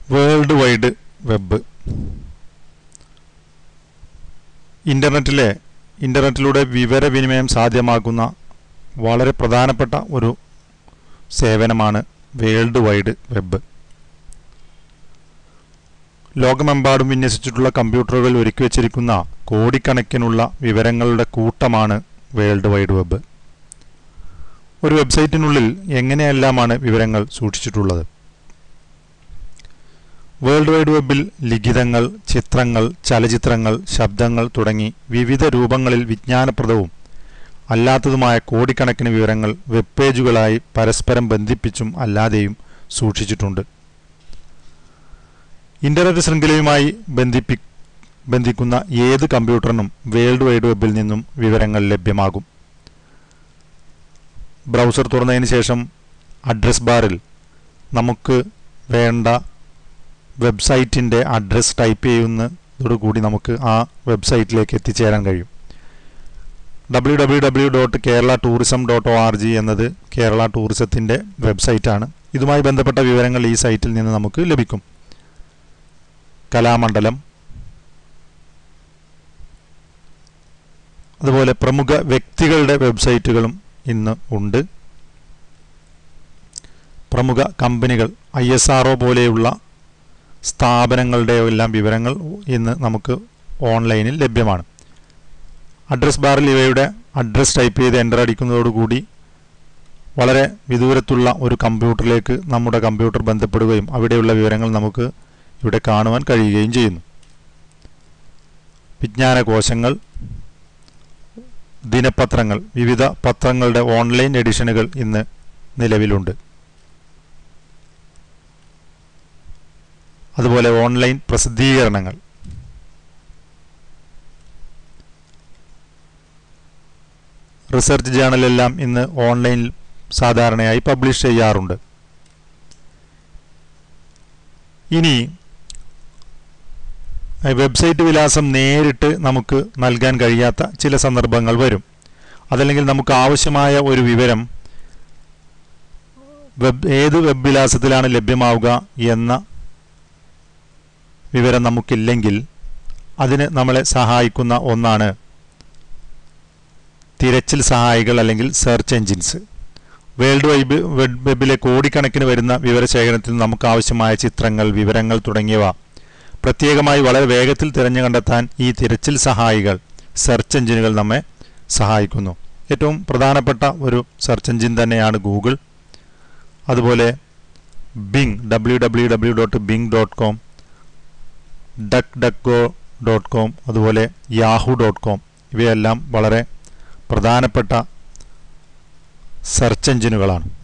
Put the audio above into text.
world wide web ഇൻ്റർനെറ്റിലെ ഇൻ്റർനെറ്റിലൂടെ വിവരവിനിമയം സാധ്യമാക്കുന്ന വളരെ പ്രധാനപ്പെട്ട ഒരു സേവനമാണ് വേൾഡ് വൈഡ് വെബ് ലോകമെമ്പാടും വിന്യസിച്ചിട്ടുള്ള കമ്പ്യൂട്ടറുകൾ ഒരുക്കി വച്ചിരിക്കുന്ന കോടിക്കണക്കിനുള്ള വിവരങ്ങളുടെ കൂട്ടമാണ് വേൾഡ് വൈഡ് വെബ് ഒരു വെബ്സൈറ്റിനുള്ളിൽ എങ്ങനെയെല്ലാമാണ് വിവരങ്ങൾ സൂക്ഷിച്ചിട്ടുള്ളത് വേൾഡ് വൈഡ് വെബിൽ ലിഖിതങ്ങൾ ചിത്രങ്ങൾ ചലച്ചിത്രങ്ങൾ ശബ്ദങ്ങൾ തുടങ്ങി വിവിധ രൂപങ്ങളിൽ വിജ്ഞാനപ്രദവും അല്ലാത്തതുമായ കോടിക്കണക്കിന് വിവരങ്ങൾ വെബ് പേജുകളായി പരസ്പരം ബന്ധിപ്പിച്ചും അല്ലാതെയും സൂക്ഷിച്ചിട്ടുണ്ട് ഇന്റർനെറ്റ് ശൃംഖലയുമായി ബന്ധിപ്പി ബന്ധിക്കുന്ന ഏത് കമ്പ്യൂട്ടറിനും വേൾഡ് വൈഡ് വെബിൽ നിന്നും വിവരങ്ങൾ ലഭ്യമാകും ബ്രൗസർ തുറന്നതിന് ശേഷം അഡ്രസ് ബാറിൽ നമുക്ക് വേണ്ട വെബ്സൈറ്റിൻ്റെ അഡ്രസ്സ് ടൈപ്പ് ചെയ്യുന്നതോടുകൂടി നമുക്ക് ആ വെബ്സൈറ്റിലേക്ക് എത്തിച്ചേരാൻ കഴിയും W W W dot Kerala tourism dot O R G എന്നത് കേരള ടൂറിസത്തിൻ്റെ വെബ്സൈറ്റാണ് ഇതുമായി ബന്ധപ്പെട്ട വിവരങ്ങൾ ഈ സൈറ്റിൽ നിന്ന് നമുക്ക് ലഭിക്കും കലാമണ്ഡലം അതുപോലെ പ്രമുഖ വ്യക്തികളുടെ വെബ്സൈറ്റുകളും ഇന്ന് ഉണ്ട് പ്രമുഖ കമ്പനികൾ ഐ എസ് ആർ പോലെയുള്ള സ്ഥാപനങ്ങളുടെ എല്ലാം വിവരങ്ങൾ ഇന്ന് നമുക്ക് ഓൺലൈനിൽ ലഭ്യമാണ് അഡ്രസ് ബാറിൽ ഇവയുടെ അഡ്രസ് ടൈപ്പ് ചെയ്ത് എൻ്റർ അടിക്കുന്നതോടുകൂടി വളരെ വിദൂരത്തുള്ള ഒരു കമ്പ്യൂട്ടറിലേക്ക് നമ്മുടെ കമ്പ്യൂട്ടർ ബന്ധപ്പെടുകയും അവിടെയുള്ള വിവരങ്ങൾ നമുക്ക് ഇവിടെ കാണുവാൻ കഴിയുകയും ചെയ്യുന്നു വിജ്ഞാനകോശങ്ങൾ ദിനപത്രങ്ങൾ വിവിധ പത്രങ്ങളുടെ ഓൺലൈൻ എഡിഷനുകൾ ഇന്ന് നിലവിലുണ്ട് അതുപോലെ ഓൺലൈൻ പ്രസിദ്ധീകരണങ്ങൾ റിസർച്ച് ജേണലെല്ലാം ഇന്ന് ഓൺലൈനിൽ സാധാരണയായി പബ്ലിഷ് ചെയ്യാറുണ്ട് ഇനി വെബ്സൈറ്റ് വിലാസം നേരിട്ട് നമുക്ക് നൽകാൻ കഴിയാത്ത ചില സന്ദർഭങ്ങൾ വരും അതല്ലെങ്കിൽ നമുക്ക് ആവശ്യമായ ഒരു വിവരം വെബ് ഏത് വെബ് വിലാസത്തിലാണ് ലഭ്യമാവുക എന്ന വിവരം നമുക്കില്ലെങ്കിൽ അതിന് നമ്മളെ സഹായിക്കുന്ന ഒന്നാണ് തിരച്ചിൽ സഹായികൾ അല്ലെങ്കിൽ search engines world wide web വെബിലെ കോടിക്കണക്കിന് വരുന്ന വിവരശേഖരണത്തിൽ നമുക്ക് ആവശ്യമായ ചിത്രങ്ങൾ വിവരങ്ങൾ തുടങ്ങിയവ പ്രത്യേകമായി വളരെ വേഗത്തിൽ തിരഞ്ഞു കണ്ടെത്താൻ ഈ തിരച്ചിൽ സഹായികൾ സെർച്ച് എഞ്ചിനുകൾ നമ്മെ സഹായിക്കുന്നു ഏറ്റവും പ്രധാനപ്പെട്ട ഒരു സെർച്ച് എഞ്ചിൻ തന്നെയാണ് ഗൂഗിൾ അതുപോലെ Bing W W W dot Bing dot com Duck Duck Go dot com അതുപോലെ യാഹു ഡോട്ട് കോം ഇവയെല്ലാം വളരെ പ്രധാനപ്പെട്ട സെർച്ച് എഞ്ചിനുകളാണ്